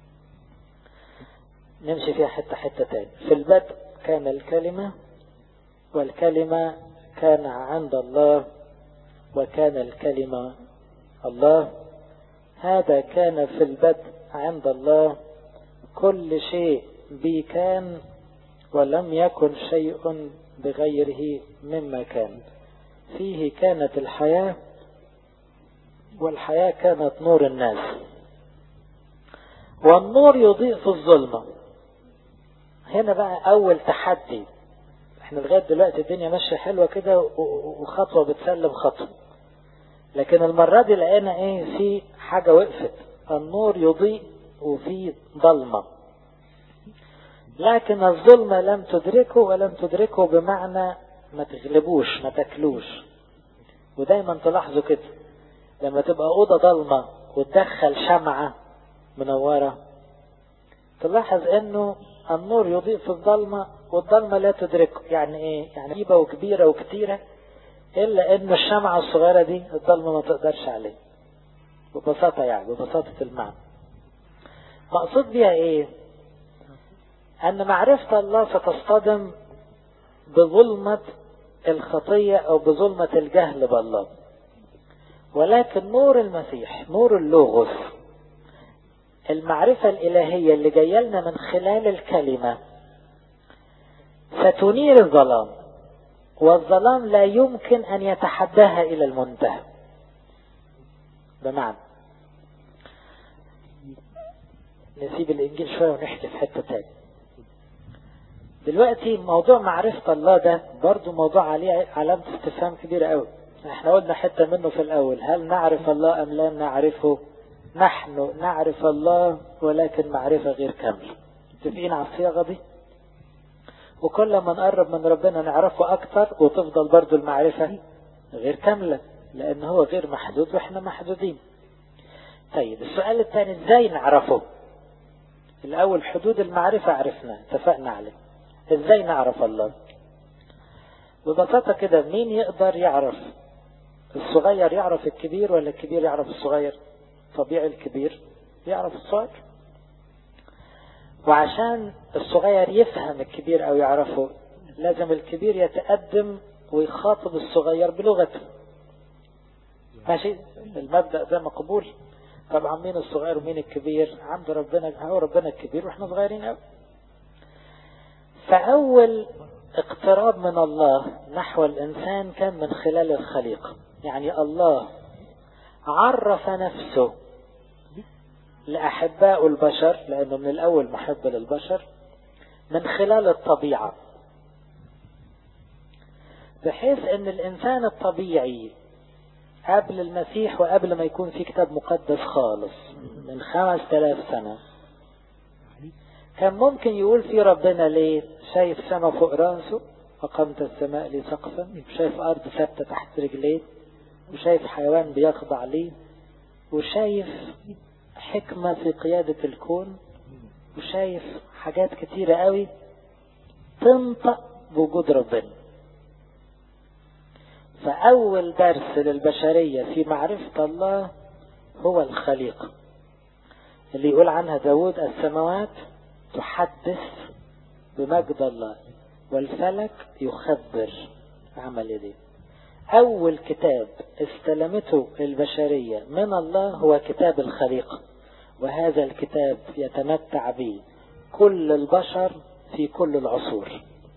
نمشي فيها حتة حتة تاني في البدء كان الكلمة والكلمة كان عند الله وكان الكلمة الله هذا كان في البدء عند الله كل شيء بي كان ولم يكن شيء بغيره مما كان فيه كانت الحياة والحياة كانت نور الناس والنور يضيء في الظلمة هنا بقى أول تحدي احنا لغاية دلوقتي الدنيا ماشية حلوة كده وخطوة بتسلم خطوة لكن المرة دي لقينا ايه في حاجة وقفت النور يضيء وفي ضلمة لكن الظلمة لم تدركه ولم تدركه بمعنى ما تغلبوش ما تاكلوش ودايما تلاحظوا كده لما تبقى أوضة ضلمة وتدخل شمعة منورة تلاحظ انه النور يضيء في الظلمة والظلمة لا تدركه يعني ايه يعني عجيبة وكبيرة وكتيرة الا ان الشمعة الصغيرة دي الظلمة ما تقدرش عليه ببساطة يعني ببساطة المعنى مقصود بيها ايه ان معرفة الله ستصطدم بظلمة الخطية او بظلمة الجهل بالله ولكن نور المسيح نور اللوغوس المعرفة الإلهية اللي جاية لنا من خلال الكلمة ستنير الظلام والظلام لا يمكن أن يتحداها إلى المنتهى بمعنى نسيب الإنجيل شوية ونحكي في حتة تاني دلوقتي موضوع معرفة الله ده برضو موضوع عليه علامة استفهام كبيرة قوي احنا قلنا حتة منه في الأول هل نعرف الله أم لا نعرفه نحن نعرف الله ولكن معرفة غير كاملة متفقين على الصياغة دي وكل ما نقرب من ربنا نعرفه أكتر وتفضل برضو المعرفة غير كاملة لأن هو غير محدود وإحنا محدودين طيب السؤال الثاني إزاي نعرفه الأول حدود المعرفة عرفنا اتفقنا عليه إزاي نعرف الله ببساطة كده مين يقدر يعرف الصغير يعرف الكبير ولا الكبير يعرف الصغير طبيعي الكبير يعرف الصغير وعشان الصغير يفهم الكبير او يعرفه لازم الكبير يتقدم ويخاطب الصغير بلغته ماشي المبدأ ده مقبول طبعا مين الصغير ومين الكبير عند ربنا هو ربنا الكبير واحنا صغيرين قوي فأول اقتراب من الله نحو الإنسان كان من خلال الخليقة يعني الله عرف نفسه لأحباء البشر لأنه من الأول محب للبشر من خلال الطبيعة بحيث أن الإنسان الطبيعي قبل المسيح وقبل ما يكون في كتاب مقدس خالص من خمس تلاف سنة كان ممكن يقول في ربنا ليه شايف سما فوق راسه أقمت السماء لي سقفا شايف أرض ثابتة تحت رجليه وشايف حيوان بيخضع ليه وشايف حكمة في قيادة الكون وشايف حاجات كتيرة قوي تنطق بوجود ربنا فأول درس للبشرية في معرفة الله هو الخليقة اللي يقول عنها داود السماوات تحدث بمجد الله والفلك يخبر عمل يديه أول كتاب استلمته البشرية من الله هو كتاب الخليقة وهذا الكتاب يتمتع به كل البشر في كل العصور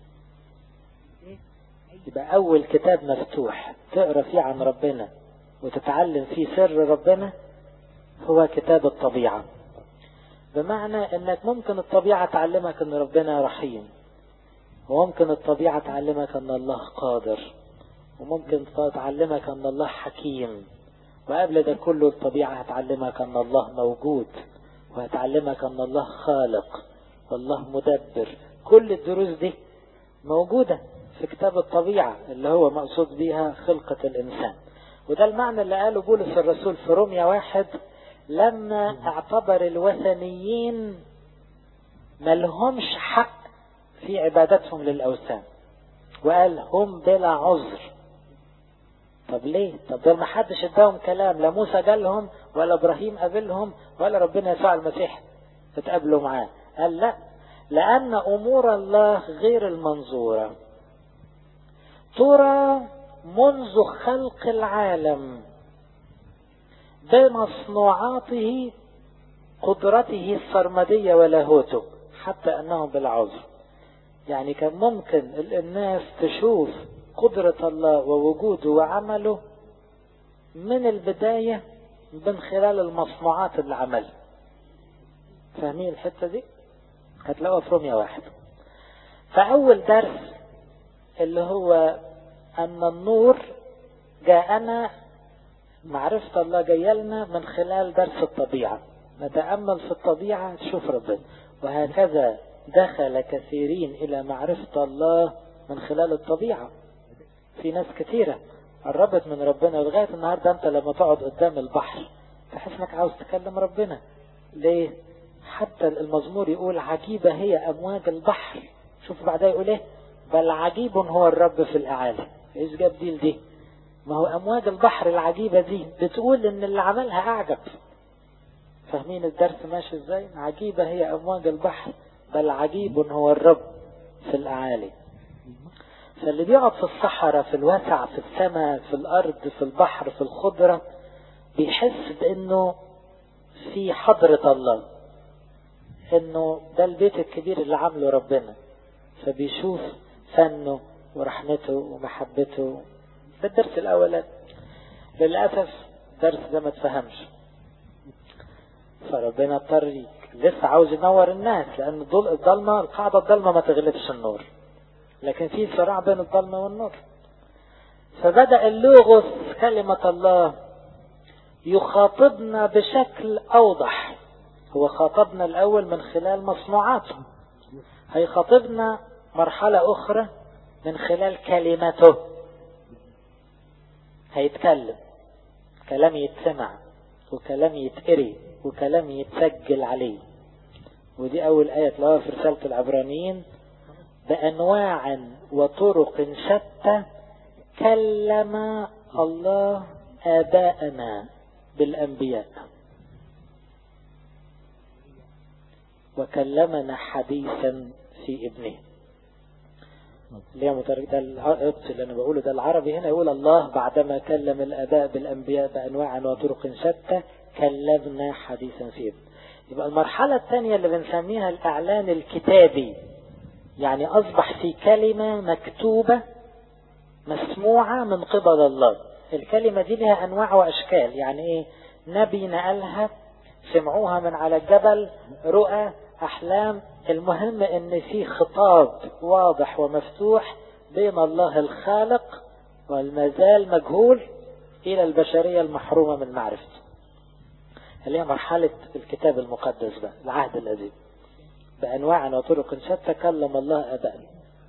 يبقى أول كتاب مفتوح تقرأ فيه عن ربنا وتتعلم فيه سر ربنا هو كتاب الطبيعة بمعنى انك ممكن الطبيعة تعلمك ان ربنا رحيم وممكن الطبيعة تعلمك ان الله قادر وممكن تعلمك ان الله حكيم وقبل ده كله الطبيعة هتعلمك ان الله موجود وهتعلمك ان الله خالق والله مدبر كل الدروس دي موجودة في كتاب الطبيعة اللي هو مقصود بيها خلقة الإنسان وده المعنى اللي قاله بولس الرسول في روميا واحد لما اعتبر الوثنيين ملهمش حق في عبادتهم للأوثان وقال هم بلا عذر طب ليه طب دول ما حدش اداهم كلام لا موسى جالهم ولا ابراهيم قابلهم ولا ربنا يسوع المسيح اتقابلوا معاه قال لا لأن أمور الله غير المنظورة ترى منذ خلق العالم بمصنوعاته قدرته السرمدية ولاهوته حتى أنهم بالعذر يعني كان ممكن الناس تشوف قدرة الله ووجوده وعمله من البداية من خلال المصنوعات اللي عملها فاهمين الحتة دي هتلاقوها في روميا واحد فأول درس اللي هو أن النور جاءنا معرفة الله جاية لنا من خلال درس الطبيعة نتأمل في الطبيعة تشوف ربنا وهكذا دخل كثيرين إلى معرفة الله من خلال الطبيعة في ناس كثيرة قربت من ربنا لغاية النهاردة أنت لما تقعد قدام البحر تحس إنك عاوز تكلم ربنا ليه؟ حتى المزمور يقول عجيبة هي أمواج البحر شوف بعدها يقول ايه بل عجيب هو الرب في الأعالي ايش جاب دي لدي ما هو أمواج البحر العجيبة دي بتقول إن اللي عملها أعجب فاهمين الدرس ماشي ازاي عجيبة هي أمواج البحر بل عجيب هو الرب في الأعالي فاللي بيقعد في الصحراء في الواسع في السماء في الأرض في البحر في الخضرة بيحس بأنه في حضرة الله انه ده البيت الكبير اللي عامله ربنا فبيشوف فنه ورحمته ومحبته ده الدرس الاولاني للاسف الدرس ده ما تفهمش فربنا اضطر لسه عاوز ينور الناس لان الضلمه القاعده الضلمه ما تغلبش النور لكن في صراع بين الضلمه والنور فبدا اللوغوس كلمه الله يخاطبنا بشكل اوضح هو خاطبنا الأول من خلال مصنوعاته هيخاطبنا مرحلة أخرى من خلال كلمته هيتكلم كلام يتسمع وكلام يتقري وكلام يتسجل عليه ودي أول آية تلاقوها في رسالة العبرانيين بأنواع وطرق شتى كلم الله آباءنا بالأنبياء وكلمنا حديثا في ابنه اللي هي مترجم ده القدس اللي انا بقوله ده العربي هنا يقول الله بعدما كلم الاباء بالانبياء بانواع وطرق شتى كلمنا حديثا في ابنه يبقى المرحله الثانيه اللي بنسميها الاعلان الكتابي يعني اصبح في كلمه مكتوبه مسموعه من قبل الله الكلمه دي لها انواع واشكال يعني ايه نبي نقلها سمعوها من على الجبل رؤى احلام المهم ان في خطاب واضح ومفتوح بين الله الخالق والمازال مجهول الى البشرية المحرومة من معرفته اللي هي مرحلة الكتاب المقدس بقى العهد القديم بأنواع وطرق شتى كلم الله أبائنا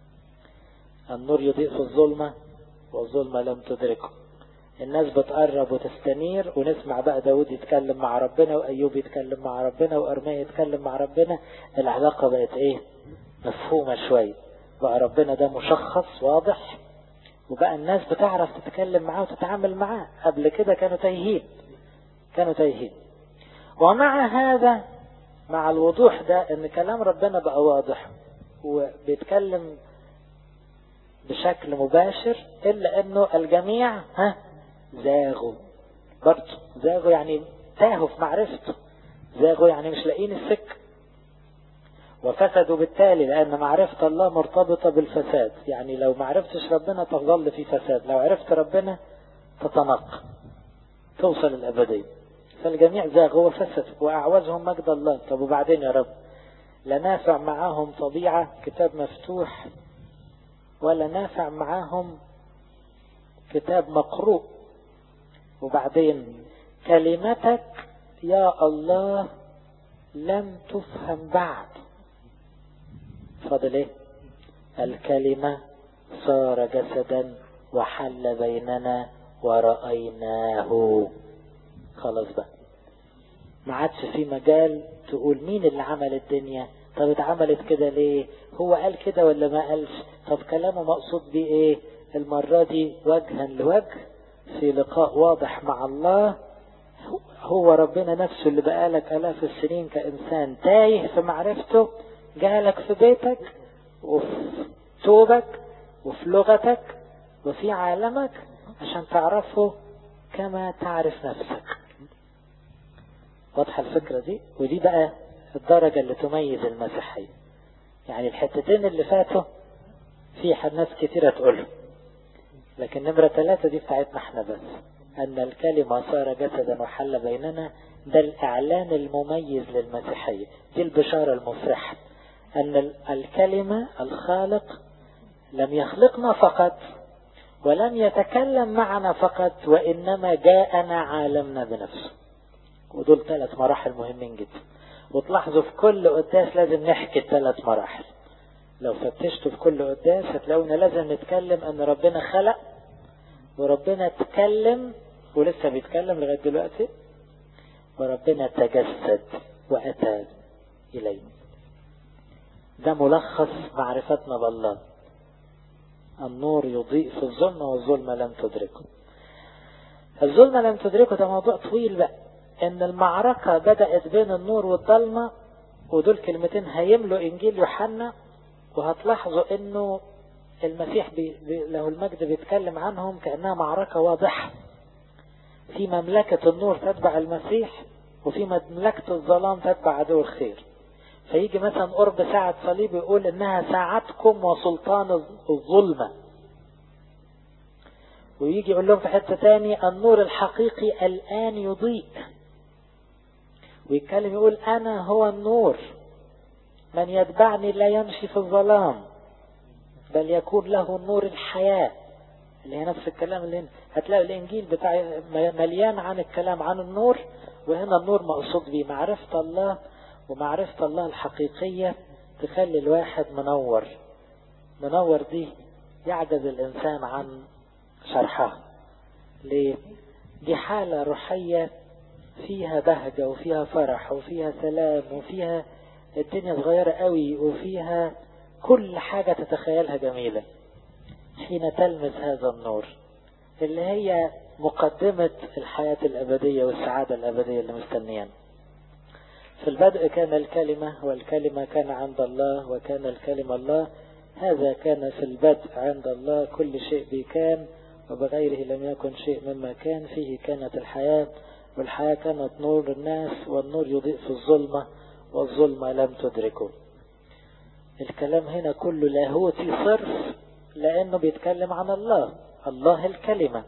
النور يضيء في الظلمة والظلمة لم تدركه الناس بتقرب وتستنير ونسمع بقى داود يتكلم مع ربنا وأيوب يتكلم مع ربنا وأرميا يتكلم مع ربنا العلاقة بقت ايه مفهومة شوية بقى ربنا ده مشخص واضح وبقى الناس بتعرف تتكلم معاه وتتعامل معاه قبل كده كانوا تايهين كانوا تايهين ومع هذا مع الوضوح ده ان كلام ربنا بقى واضح وبيتكلم بشكل مباشر الا انه الجميع ها زاغوا برضه زاغوا يعني تاهوا في معرفته زاغوا يعني مش لاقيين السكة وفسدوا بالتالي لأن معرفة الله مرتبطة بالفساد يعني لو ما عرفتش ربنا تظل في فساد لو عرفت ربنا تتنقى توصل الأبدية فالجميع زاغوا وفسدوا وأعوزهم مجد الله طب وبعدين يا رب لا نافع معاهم طبيعة كتاب مفتوح ولا نافع معاهم كتاب مقروء وبعدين كلمتك يا الله لم تفهم بعد فاضل ايه الكلمة صار جسدا وحل بيننا ورأيناه خلاص بقى ما عادش في مجال تقول مين اللي عمل الدنيا طب اتعملت كده ليه هو قال كده ولا ما قالش طب كلامه مقصود بيه ايه المرة دي وجها لوجه في لقاء واضح مع الله هو ربنا نفسه اللي بقالك آلاف السنين كإنسان تايه في معرفته جالك في بيتك وفي توبك وفي لغتك وفي عالمك عشان تعرفه كما تعرف نفسك واضحة الفكرة دي ودي بقى الدرجة اللي تميز المسيحية يعني الحتتين اللي فاتوا في ناس كتيرة تقولهم لكن نمرة ثلاثة دي بتاعتنا احنا بس أن الكلمة صار جسدا وحل بيننا ده الإعلان المميز للمسيحية دي البشارة المفرحة أن الكلمة الخالق لم يخلقنا فقط ولم يتكلم معنا فقط وإنما جاءنا عالمنا بنفسه ودول ثلاث مراحل مهمين جدا وتلاحظوا في كل قداس لازم نحكي الثلاث مراحل لو فتشتوا في كل قداس هتلاقونا لازم نتكلم ان ربنا خلق وربنا اتكلم ولسه بيتكلم لغاية دلوقتي وربنا تجسد وأتى إلينا ده ملخص معرفتنا بالله النور يضيء في الظلمة والظلمة لم تدركه الظلمة لم تدركه ده موضوع طويل بقى ان المعركة بدأت بين النور والظلمة ودول كلمتين هيملوا انجيل يوحنا وهتلاحظوا انه المسيح بي بي له المجد بيتكلم عنهم كأنها معركة واضحة في مملكة النور تتبع المسيح وفي مملكة الظلام تتبع عدو الخير فيجي مثلا قرب ساعة صليب يقول انها ساعتكم وسلطان الظلمة ويجي يقول لهم في حتة تاني النور الحقيقي الآن يضيء ويتكلم يقول أنا هو النور من يتبعني لا يمشي في الظلام بل يكون له نور الحياة اللي هي نفس الكلام اللي هنا هتلاقي الإنجيل بتاع مليان عن الكلام عن النور وهنا النور مقصود به معرفة الله ومعرفة الله الحقيقية تخلي الواحد منور منور دي يعجز الإنسان عن شرحها ليه؟ دي حالة روحية فيها بهجة وفيها فرح وفيها سلام وفيها الدنيا صغيرة قوي وفيها كل حاجة تتخيلها جميلة حين تلمس هذا النور اللي هي مقدمة الحياة الأبدية والسعادة الأبدية اللي مستنيانا في البدء كان الكلمة والكلمة كان عند الله وكان الكلمة الله هذا كان في البدء عند الله كل شيء به كان وبغيره لم يكن شيء مما كان فيه كانت الحياة والحياة كانت نور الناس والنور يضيء في الظلمة والظلمة لم تدركه الكلام هنا كله لاهوتي صرف لأنه بيتكلم عن الله الله الكلمة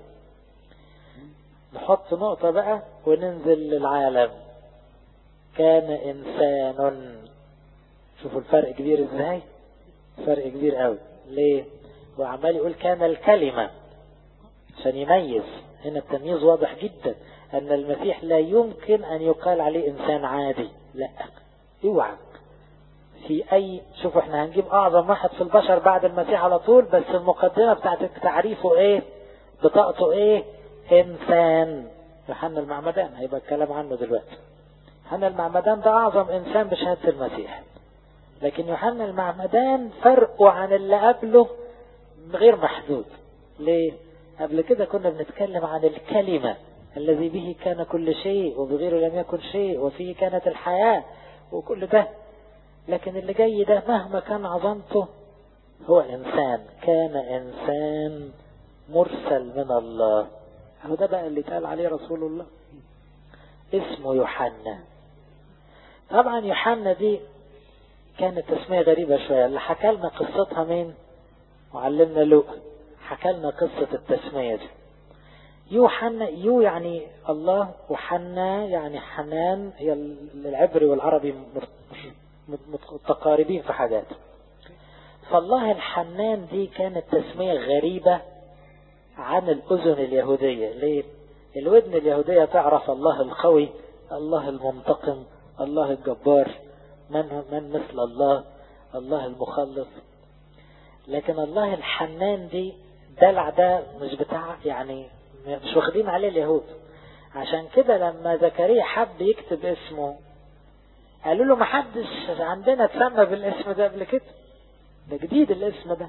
نحط نقطة بقى وننزل للعالم كان إنسان شوفوا الفرق كبير ازاي فرق كبير قوي ليه وعمال يقول كان الكلمة عشان يميز هنا التمييز واضح جدا أن المسيح لا يمكن أن يقال عليه إنسان عادي لا اوعى في أي شوفوا احنا هنجيب أعظم واحد في البشر بعد المسيح على طول بس المقدمة بتاعت تعريفه ايه بطاقته ايه إنسان يوحنا المعمدان هيبقى الكلام عنه دلوقتي يوحنا المعمدان ده أعظم إنسان بشهادة المسيح لكن يوحنا المعمدان فرقه عن اللي قبله غير محدود ليه قبل كده كنا بنتكلم عن الكلمة الذي به كان كل شيء وبغيره لم يكن شيء وفيه كانت الحياة وكل ده لكن اللي جاي ده مهما كان عظمته هو إنسان كان إنسان مرسل من الله هو ده بقى اللي قال عليه رسول الله اسمه يوحنا طبعا يوحنا دي كانت تسمية غريبة شوية اللي حكى لنا قصتها مين معلمنا لوقا حكى لنا قصة التسمية دي يوحنا يو يعني الله وحنا يعني حنان هي العبري والعربي متقاربين في حاجات فالله الحنان دي كانت تسمية غريبة عن الأذن اليهودية ليه الودن اليهودية تعرف الله القوي الله المنتقم الله الجبار من من مثل الله الله المخلص لكن الله الحنان دي دلع ده مش بتاع يعني مش واخدين عليه اليهود عشان كده لما زكريا حب يكتب اسمه قالوا له ما حدش عندنا اتسمى بالاسم ده قبل كده ده جديد الاسم ده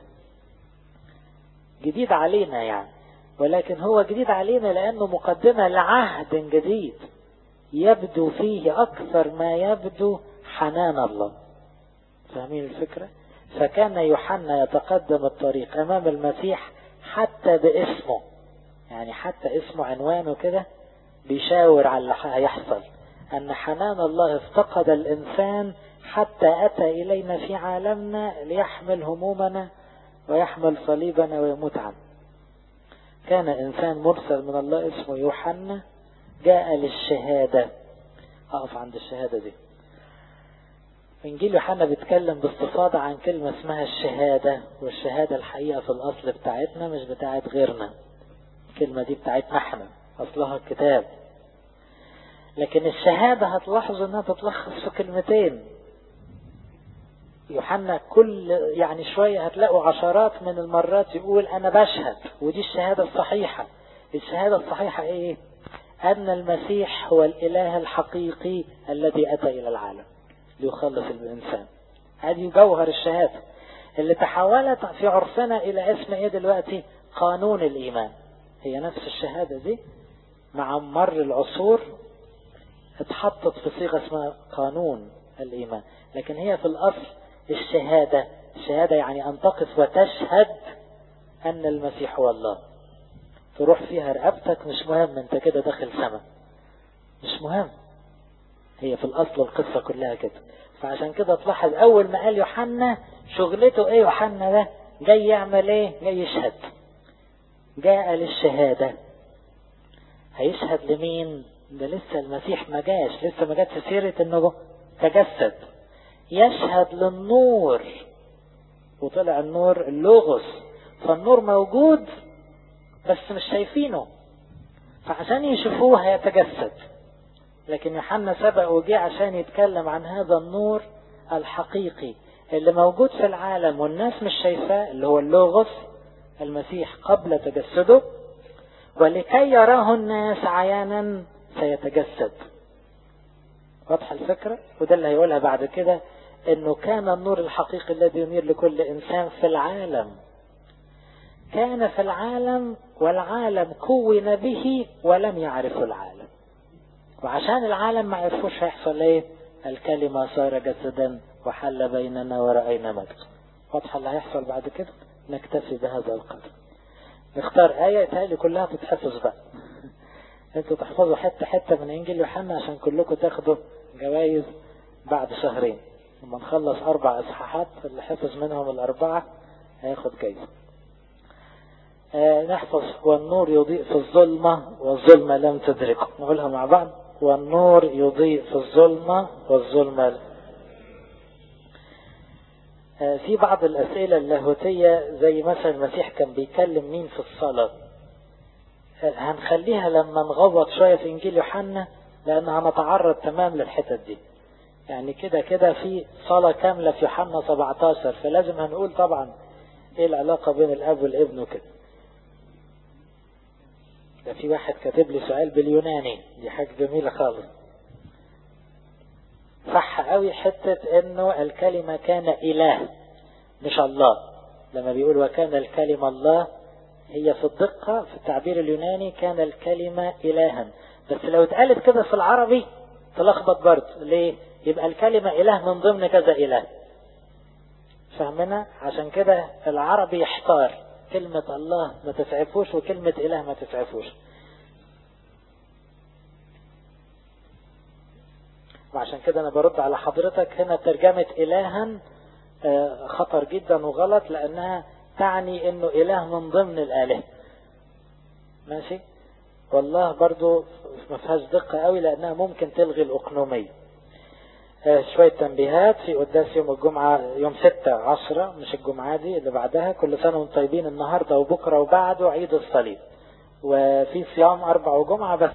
جديد علينا يعني ولكن هو جديد علينا لأنه مقدمة لعهد جديد يبدو فيه أكثر ما يبدو حنان الله فاهمين الفكرة فكان يوحنا يتقدم الطريق أمام المسيح حتى باسمه يعني حتى اسمه عنوانه كده بيشاور على اللي هيحصل أن حنان الله افتقد الإنسان حتى أتى إلينا في عالمنا ليحمل همومنا ويحمل صليبنا ويموت عنه كان إنسان مرسل من الله اسمه يوحنا جاء للشهادة أقف عند الشهادة دي إنجيل يوحنا بيتكلم باستفاضة عن كلمة اسمها الشهادة والشهادة الحقيقة في الأصل بتاعتنا مش بتاعت غيرنا الكلمة دي بتاعتنا احنا أصلها الكتاب لكن الشهادة هتلاحظوا انها تتلخص في كلمتين يوحنا كل يعني شوية هتلاقوا عشرات من المرات يقول أنا بشهد ودي الشهادة الصحيحة الشهادة الصحيحة إيه؟ أن المسيح هو الإله الحقيقي الذي أتى إلى العالم ليخلص الإنسان هذه جوهر الشهادة اللي تحولت في عرفنا إلى اسم إيه دلوقتي قانون الإيمان هي نفس الشهادة دي مع مر العصور اتحطت في صيغة اسمها قانون الإيمان لكن هي في الأصل الشهادة الشهادة يعني أن تقف وتشهد أن المسيح هو الله تروح فيها رقبتك مش مهم أنت كده داخل سما مش مهم هي في الأصل القصة كلها كده فعشان كده تلاحظ أول ما قال يوحنا شغلته إيه يوحنا ده جاي يعمل إيه جاي يشهد جاء للشهادة هيشهد لمين ده لسه المسيح ما جاش لسه ما جاتش سيرة انه تجسد يشهد للنور وطلع النور اللوغوس فالنور موجود بس مش شايفينه فعشان يشوفوه هيتجسد لكن يوحنا سبق وجه عشان يتكلم عن هذا النور الحقيقي اللي موجود في العالم والناس مش شايفاه اللي هو اللوغوس المسيح قبل تجسده ولكي يراه الناس عيانا سيتجسد واضحة الفكرة وده اللي هيقولها بعد كده انه كان النور الحقيقي الذي ينير لكل انسان في العالم كان في العالم والعالم كون به ولم يعرفه العالم وعشان العالم ما عرفوش هيحصل ايه الكلمة صار جسدا وحل بيننا ورأينا مجد واضحة اللي هيحصل بعد كده نكتفي بهذا القدر نختار آية تهيألي كلها تتحفظ بقى انتوا تحفظوا حتة حتة من انجيل يوحنا عشان كلكم تاخدوا جوائز بعد شهرين لما نخلص اربع اصحاحات اللي حفظ منهم الاربعة هياخد جايزة آه نحفظ والنور يضيء في الظلمة والظلمة لم تدركه نقولها مع بعض والنور يضيء في الظلمة والظلمة آه في بعض الأسئلة اللاهوتية زي مثلا المسيح كان بيكلم مين في الصلاة هنخليها لما نغوط شوية في إنجيل يوحنا لأن هنتعرض تمام للحتت دي يعني كده كده في صلاة كاملة في يوحنا 17 فلازم هنقول طبعا ايه العلاقة بين الأب والابن وكده ده في واحد كاتب لي سؤال باليوناني دي حاجة جميلة خالص صح قوي حتة انه الكلمة كان اله مش الله لما بيقول وكان الكلمة الله هي في الدقة في التعبير اليوناني كان الكلمة إلها بس لو اتقالت كده في العربي تلخبط برضه ليه يبقى الكلمة إله من ضمن كذا إله فهمنا عشان كده العربي يحتار كلمة الله ما تسعفوش وكلمة إله ما تسعفوش وعشان كده أنا برد على حضرتك هنا ترجمة إلها خطر جدا وغلط لأنها تعني انه اله من ضمن الاله ماشي والله برضو ما فيهاش دقة قوي لانها ممكن تلغي الاقنومية آه شوية تنبيهات في قداس يوم الجمعة يوم ستة عشرة مش الجمعة دي اللي بعدها كل سنة وانتم طيبين النهاردة وبكرة وبعده عيد الصليب وفي صيام أربع وجمعة بس